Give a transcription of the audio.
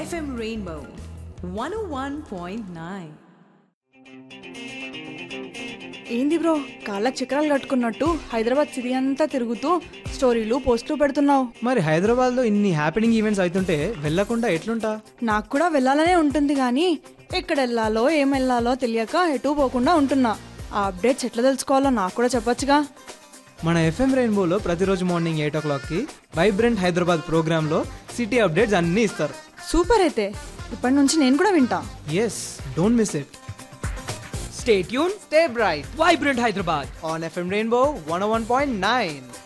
FM Rainbow 101.9. ఏంది bro కాళ్ళకి చక్రాలు కట్టుకున్నట్టు హైదరాబాద్ సిటీ అంతా తిరుగుతూ స్టోరీలు పోస్టులు పెడుతున్నావు మరి హైదరాబాద్లో ఇన్ని హ్యాపెనింగ్ ఈవెంట్స్ అవుతుంటే వెళ్ళకుండా ఎట్లుంటా నాకు కూడా వెళ్ళాలనే ఉంటుంది కానీ ఎక్కడ వెళ్ళాలో ఏం వెళ్ళాలో తెలియక ఎటు పోకుండా ఉంటున్నా ఆ అప్డేట్స్ ఎట్లా తెలుసుకోవాలో నాకు కూడా చెప్పొచ్చుగా మన ఎఫ్ఎం రెయిన్బోలో ప్రతిరోజు మార్నింగ్ ఎయిట్ ఓ క్లాక్కి వైబ్రెంట్ హైదరాబాద్ ప్రోగ్రాంలో సిటీ అప్డేట్స్ అన్నీ ఇస్తారు సూపర్ అయితే ఇప్పటి నుంచి నేను కూడా వింటా yes don't miss it Stay tuned, stay bright Vibrant Hyderabad. On FM Rainbow one one point nine